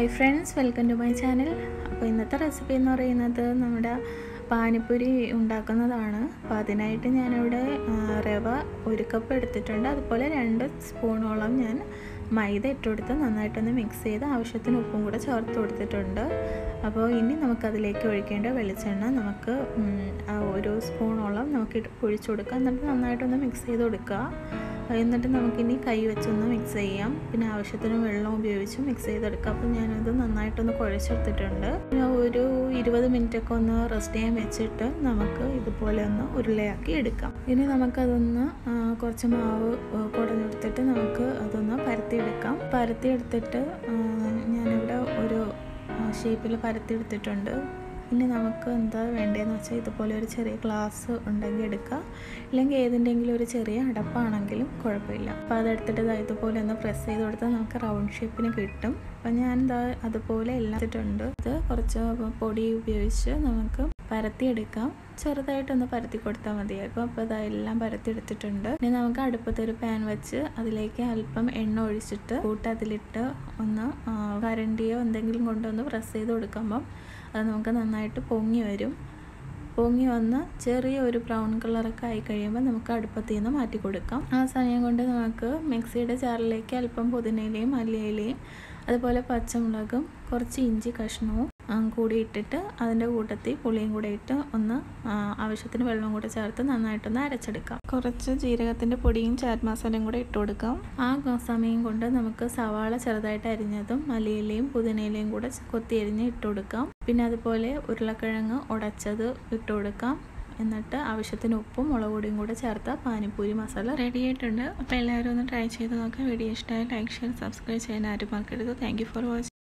hi friends welcome to my channel അപ്പോൾ ഇന്നത്തെ recipe എന്ന് പറയുന്നത് നമ്മുടെ പാനിപ്പൂരി ഉണ്ടാക്കുന്നതാണ് അപ്പോൾ അതിനായിട്ട് ഞാനിവിടെ ആ, റവ ഒരു കപ്പ് എടുത്തിട്ടുണ്ട് അതുപോലെ രണ്ട് സ്പൂണോളം ഞാൻ മൈദ ഇട്ടുകൊടുത്ത് നന്നായിട്ടൊന്ന് മിക്സ് ചെയ്ത് ആവശ്യത്തിന് ഉപ്പും കൂടെ ചേർത്ത് കൊടുത്തിട്ടുണ്ട് അപ്പോൾ ഇനി നമുക്കതിലേക്ക് ഒഴിക്കേണ്ട വെളിച്ചെണ്ണ നമുക്ക് ഉം, ആ ഒരു സ്പൂണോളം നമുക്ക് ഇട്ട് ഒഴിച്ചു കൊടുക്കാം എന്നിട്ട് നന്നായിട്ടൊന്ന് മിക്സ് ചെയ്ത് കൊടുക്കുക എന്നിട്ട് നമുക്കിനി കൈ വെച്ചൊന്ന് മിക്സ് ചെയ്യാം പിന്നെ ആവശ്യത്തിന് വെള്ളം ഉപയോഗിച്ച് മിക്സ് ചെയ്തെടുക്കാം അപ്പോൾ ഞാനത് നന്നായിട്ടൊന്ന് കുഴച്ചെടുത്തിട്ടുണ്ട് പിന്നെ ഒരു ഇരുപത് മിനിറ്റ് ഒക്കെ ഒന്ന് റെസ്റ്റ് ചെയ്യാൻ വെച്ചിട്ട് നമുക്ക് ഇതുപോലെ ഒന്ന് ഉരുളയാക്കി എടുക്കാം ഇനി നമുക്കതൊന്ന് ആ, കുറച്ച് മാവ് ആ, കുടഞ്ഞെടുത്തിട്ട് നമുക്ക് അതൊന്ന് പരത്തിയെടുക്കാം പരത്തിയെടുത്തിട്ട് ആ, ഞാനിവിടെ ഒരു ഷേപ്പിൽ പരത്തിയെടുത്തിട്ടുണ്ട് ഇനി നമുക്ക് എന്താ വേണ്ടതെന്ന് വെച്ചാൽ ഇതുപോലെ ഒരു ചെറിയ ഗ്ലാസ് ഉണ്ടെങ്കിൽ എടുക്കുക ഇല്ലെങ്കിൽ ഏതിൻ്റെങ്കിലും ഒരു ചെറിയ അടപ്പാണെങ്കിലും കുഴപ്പമില്ല അപ്പോൾ അതെടുത്തിട്ട് ഇതാ ഇതുപോലെ ഒന്ന് പ്രസ് ചെയ്ത് കൊടുത്താൽ നമുക്ക് റൗണ്ട് ഷേപ്പിന് കിട്ടും അപ്പം ഞാൻ എന്താ അതുപോലെ എല്ലാം എടുത്തിട്ടുണ്ട് ഇത് കുറച്ച് പൊടി ഉപയോഗിച്ച് നമുക്ക് പരത്തിയെടുക്കാം ചെറുതായിട്ടൊന്ന് പരത്തി കൊടുത്താൽ മതിയാകും അപ്പോൾ ഇതാ എല്ലാം പരത്തി എടുത്തിട്ടുണ്ട് ഇനി നമുക്ക് അടുപ്പത്ത് ഒരു പാൻ വെച്ച് അതിലേക്ക് അല്പം എണ്ണ ഒഴിച്ചിട്ട് കൂട്ട് അതിലിട്ട് ഒന്ന് ആ, കരണ്ടിയോ എന്തെങ്കിലും കൊണ്ടൊന്ന് പ്രസ് ചെയ്ത് കൊടുക്കുമ്പം അത് നമുക്ക് നന്നായിട്ട് പൊങ്ങി വരും പൊങ്ങി വന്ന് ചെറിയ ഒരു ബ്രൗൺ കളറൊക്കെ ആയി കഴിയുമ്പോൾ നമുക്ക് അടുപ്പത്തിൽ നിന്ന് മാറ്റി കൊടുക്കാം ആ സമയം കൊണ്ട് നമുക്ക് മിക്സിയുടെ ജാറിലേക്ക് അല്പം പുതിനയിലയും മല്ലിയിലയും അതുപോലെ പച്ചമുളകും കുറച്ച് ഇഞ്ചി കഷ്ണവും ആ, കൂടി ഇട്ടിട്ട് അതിൻ്റെ കൂട്ടത്തിൽ പുളിയും കൂടെ ഇട്ട് ഒന്ന് ആ, ആവശ്യത്തിന് വെള്ളം കൂടെ ചേർത്ത് നന്നായിട്ടൊന്ന് അരച്ചെടുക്കാം കുറച്ച് ജീരകത്തിൻ്റെ പൊടിയും ചാറ്റ് മസാലയും കൂടെ ഇട്ട് കൊടുക്കാം ആ ഗ- സമയം കൊണ്ട് നമുക്ക് സവാള ചെറുതായിട്ട് അരിഞ്ഞതും മല്ലിയിലയും പുതിനയിലയും കൂടെ കൊത്തി അരിഞ്ഞ് ഇട്ട് കൊടുക്കാം പിന്നെ അതുപോലെ ഉരുളക്കിഴങ്ങ് ഉടച്ചത് ഇട്ട് കൊടുക്കാം എന്നിട്ട് ആവശ്യത്തിന് ഉപ്പും മുളക് പൊടിയും കൂടെ ചേർത്ത പാനിപ്പൂരി മസാല റെഡി ആയിട്ടുണ്ട് അപ്പോൾ എല്ലാവരും ഒന്ന് ട്രൈ ചെയ്ത് നോക്കാം വീഡിയോ ഇഷ്ടമായി ലൈക്ക് ഷെയർ സബ്സ്ക്രൈബ് ചെയ്യാൻ ആരും മറക്കരുത് താങ്ക് യു ഫോർ വാച്ചിങ്